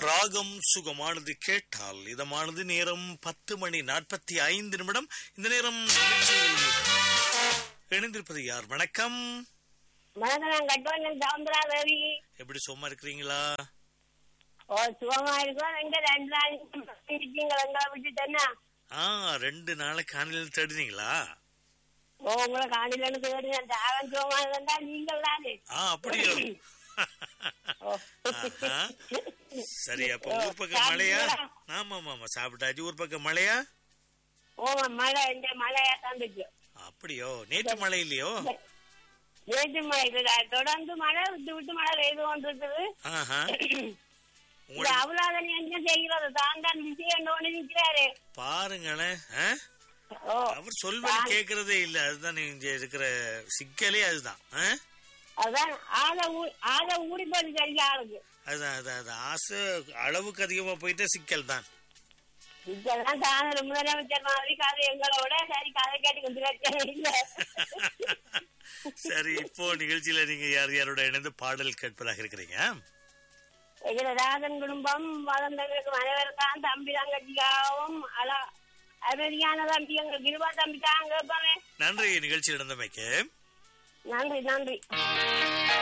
ராகம் சுகமானது கேட்டால் இதமானது நேரம் பத்து மணி நாற்பத்தி ஐந்து நிமிடம் இந்த நேரம் நிகழ்ச்சியில் இணைந்திருப்பது யார் வணக்கம் வணக்கம் நான் கட்டுவன் சவுந்தரா தேவி எப்படி சும்மா இருக்கிறீங்களா ஓ சுகமா இருக்கோம் எங்க ரெண்டு நாள் இருக்கீங்க எங்களை விட்டுட்டேன்னா ஆ ரெண்டு நாளை காலையில் தேடினீங்களா ஓ உங்களை காணிலன்னு தேடி நான் தாகம் சுகமா இருந்தா நீங்கள் தானே ஆ அப்படியோ ஓ. ஆஹா. சரி அப்ப ஊர் பக்கம் மழையா ஆமா ஆமா ஆமா சாப்பிட்டாச்சு ஊர் பக்கம் மழையா ஓ மழை இந்த மழையா தந்துச்சு அப்படியோ நேற்று மழை இல்லையோ நேற்று மழை இல்லை. தொடர்ந்து மழை விட்டு விட்டு மழை பெய்து கொண்டிருக்குது ஆஹா இந்த உங்களுக்கு அவ்வளவு என்ன செய்கிறது தான் தான் விஷயம் ஒண்ணு நிற்கிறாரு பாருங்களேன் ஆ? ஓ அவர் சொல்வதை கேக்குறதே இல்ல அதுதான் இங்க இருக்கிற சிக்கலே அதுதான் ஆ? அதான் ஆளை ஊ- ஆளை ஊடி போட்டு சரியா ஆளுக்கு அதுதான் அதான் அதான் ஆசை அளவுக்கு அதிகமா போயிட்டா சிக்கல் தான் இதெல்லாம் தானே முதலமைச்சர் மாதிரி கதை எங்களோட சரி கதை கேட்டு கொஞ்சம் இல்ல சரி இப்போ நிகழ்ச்சியில நீங்க யார் யாரோட இணைந்து பாடல் கேட்பதாக இருக்கிறீங்க எங்களை ராதன் குடும்பம் வளர்ந்தவர்களுக்கு அனைவருக்காம் தம்பி தங்கச்சிக்காகவும் அழ அமைதியான தம்பி எங்க கிருபா தம்பி தான் கேட்பாமே நன்றி நிகழ்ச்சியில் இருந்தமைக்கு நன்றி நன்றி